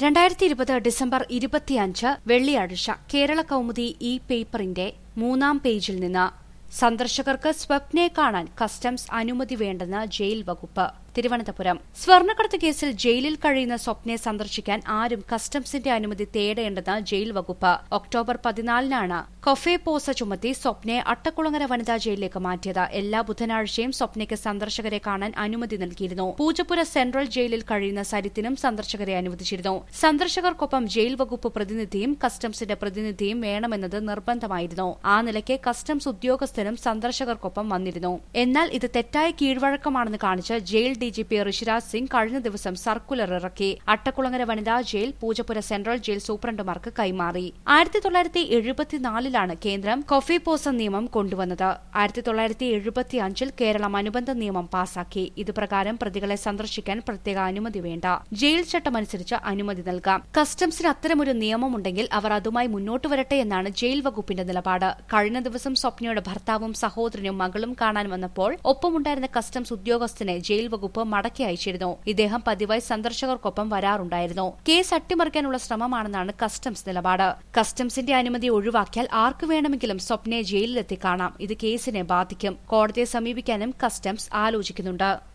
രണ്ടായിരത്തി ഇരുപത് ഡിസംബർ ഇരുപത്തിയഞ്ച് വെള്ളിയാഴ്ച കേരള കൗമുദി ഈ പേപ്പറിന്റെ മൂന്നാം പേജിൽ നിന്ന് സന്ദർശകർക്ക് സ്വപ്നയെ കാണാൻ കസ്റ്റംസ് അനുമതി വേണ്ടെന്ന് ജയിൽ വകുപ്പ് തിരുവനന്തപുരം സ്വർണ്ണക്കടത്ത് കേസിൽ ജയിലിൽ കഴിയുന്ന സ്വപ്നയെ സന്ദർശിക്കാൻ ആരും കസ്റ്റംസിന്റെ അനുമതി തേടേണ്ടെന്ന് ജയിൽ വകുപ്പ് ഒക്ടോബർ പതിനാലിനാണ് കൊഫെ പോസ ചുമത്തി സ്വപ്നയെ അട്ടക്കുളങ്ങര വനിതാ ജയിലിലേക്ക് മാറ്റിയത് എല്ലാ ബുധനാഴ്ചയും സ്വപ്നയ്ക്ക് സന്ദർശകരെ കാണാൻ അനുമതി നൽകിയിരുന്നു പൂജപ്പുര സെൻട്രൽ ജയിലിൽ കഴിയുന്ന സരിത്തിനും സന്ദർശകരെ അനുവദിച്ചിരുന്നു സന്ദർശകർക്കൊപ്പം ജയിൽ വകുപ്പ് പ്രതിനിധിയും കസ്റ്റംസിന്റെ പ്രതിനിധിയും വേണമെന്നത് നിർബന്ധമായിരുന്നു ആ നിലയ്ക്ക് കസ്റ്റംസ് ഉദ്യോഗസ്ഥരും സന്ദർശകർക്കൊപ്പം വന്നിരുന്നു എന്നാൽ ഇത് തെറ്റായ കീഴ്വഴക്കമാണെന്ന് കാണിച്ച് ജയിൽ ഡിജിപി ഋഷിരാജ് സിംഗ് കഴിഞ്ഞ ദിവസം സർക്കുലർ ഇറക്കി അട്ടക്കുളങ്ങര വനിതാ ജയിൽ പൂജപ്പുര സെൻട്രൽ ജയിൽ സൂപ്രണ്ടുമാർക്ക് കൈമാറി ആയിരത്തി തൊള്ളായിരത്തി എഴുപത്തിനാലിലാണ് കേന്ദ്രം കൊഫി പോസ നിയമം കൊണ്ടുവന്നത് ആയിരത്തി തൊള്ളായിരത്തി എഴുപത്തി അഞ്ചിൽ കേരളം അനുബന്ധ നിയമം പാസാക്കി ഇത് പ്രകാരം പ്രതികളെ സന്ദർശിക്കാൻ പ്രത്യേക അനുമതി വേണ്ട ജയിൽ ചട്ടമനുസരിച്ച് അനുമതി നൽകാം കസ്റ്റംസിന് അത്തരമൊരു നിയമമുണ്ടെങ്കിൽ അവർ അതുമായി മുന്നോട്ട് വരട്ടെ എന്നാണ് ജയിൽ വകുപ്പിന്റെ നിലപാട് കഴിഞ്ഞ ദിവസം സ്വപ്നയുടെ ഭർത്താവും സഹോദരനും മകളും കാണാൻ വന്നപ്പോൾ ഒപ്പമുണ്ടായിരുന്ന കസ്റ്റംസ് ഉദ്യോഗസ്ഥനെ ജയിൽ വകുപ്പ് മടക്കി അയച്ചിരുന്നു ഇദ്ദേഹം പതിവായി സന്ദർശകർക്കൊപ്പം വരാറുണ്ടായിരുന്നു കേസ് അട്ടിമറിക്കാനുള്ള ശ്രമമാണെന്നാണ് കസ്റ്റംസ് നിലപാട് കസ്റ്റംസിന്റെ അനുമതി ഒഴിവാക്കിയാൽ ആർക്കു വേണമെങ്കിലും സ്വപ്നയെ ജയിലിലെത്തി കാണാം ഇത് കേസിനെ ബാധിക്കും കോടതിയെ സമീപിക്കാനും കസ്റ്റംസ് ആലോചിക്കുന്നുണ്ട്